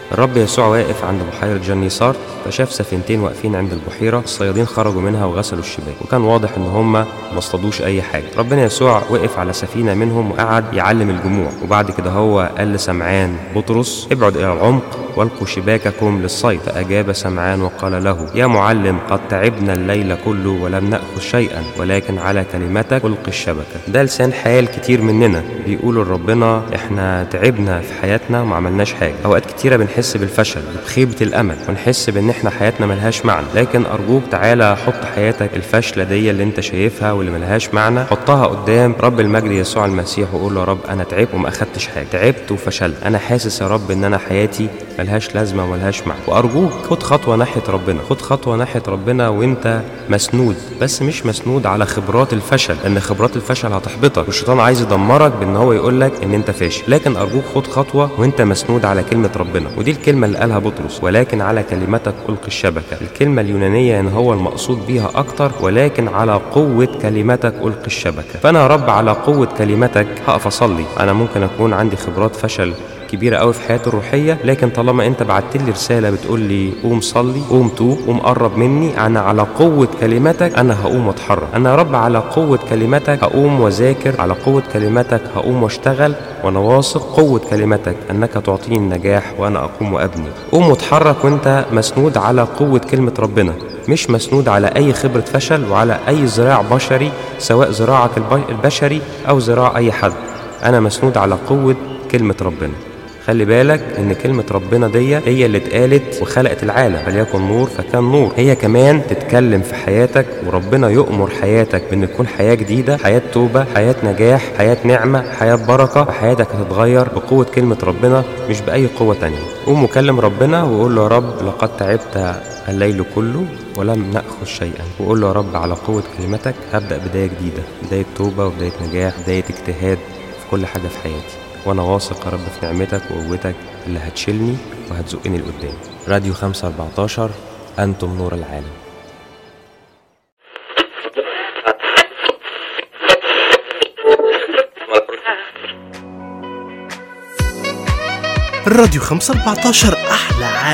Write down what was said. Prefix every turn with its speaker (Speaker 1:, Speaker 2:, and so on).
Speaker 1: الرب يسوع واقف عند بحيرة جنيسار فشاف سفينتين واقفين عند البحيرة الصيادين خرجوا منها وغسلوا الشباك وكان واضح ان هم ما اصطادوش اي حاجة ربنا يسوع وقف على سفينة منهم وقعد يعلم الجموع وبعد كده هو قال لسمعان بطرس ابعد الى العمق والقوا شباككم للصيد فأجاب سمعان وقال له يا معلم قد تعبنا الليل كله ولم نأخذ شيئا ولكن على كلمتك ألقي الشبكة ده لسان حال كتير مننا بيقولوا لربنا احنا تعبنا في حياتنا وما عملناش حاجة أوقات كتيرة بنحس بالفشل وبخيبة الأمل ونحس بإن احنا حياتنا ملهاش معنى لكن أرجوك تعالى حط حياتك الفاشلة دي اللي انت شايفها واللي ملهاش معنى حطها قدام رب المجد يسوع المسيح وقول له يا رب أنا تعبت وما أخدتش حاجة تعبت وفشلت أنا حاسس يا رب إن أنا حياتي ملهاش لازمة وملهاش معنى وأرجوك خد خطوة ناحية ربنا خد خطوة ناحية ربنا وانت مسنود بس مش مسنود على خبرات الفشل لأن خبرات الفشل هتحبطك والشيطان عايز يدمرك بإن هو يقول لك إن انت فاشل لكن أرجوك خد خطوة وانت مسنود على كلمة ربنا ودي الكلمة اللي قالها بطرس ولكن على كلمتك ألقي الشبكة الكلمة اليونانية إن هو المقصود بيها أكتر ولكن على قوة كلمتك ألقي الشبكة فأنا يا رب على قوة كلمتك هقف أصلي أنا ممكن أكون عندي خبرات فشل كبيرة قوي في حياتي الروحية لكن طالما انت بعت لي رسالة بتقول لي قوم صلي قوم توب قوم قرب مني انا على قوة كلمتك انا هقوم واتحرك انا يا رب على قوة كلمتك هقوم واذاكر على قوة كلمتك هقوم واشتغل وانا واثق قوة كلمتك انك تعطيني النجاح وانا اقوم وابني قوم واتحرك وانت مسنود على قوة كلمة ربنا مش مسنود على اي خبرة فشل وعلى اي ذراع بشري سواء ذراعك البشري او ذراع اي حد انا مسنود على قوة كلمة ربنا خلي بالك ان كلمة ربنا دي هي اللي اتقالت وخلقت العالم فليكن نور فكان نور هي كمان تتكلم في حياتك وربنا يؤمر حياتك بان تكون حياة جديدة حياة توبة حياة نجاح حياة نعمة حياة بركة وحياتك هتتغير بقوة كلمة ربنا مش بأي قوة تانية قوم وكلم ربنا وقول له يا رب لقد تعبت الليل كله ولم نأخذ شيئا وقول له يا رب على قوة كلمتك هبدأ بداية جديدة بداية توبة وبداية نجاح بداية اجتهاد في كل حاجة في حياتي وانا واثق يا رب في نعمتك وقوتك اللي هتشيلني وهتزقني لقدام راديو 514 انتم نور العالم
Speaker 2: الراديو 514 أحلى عالم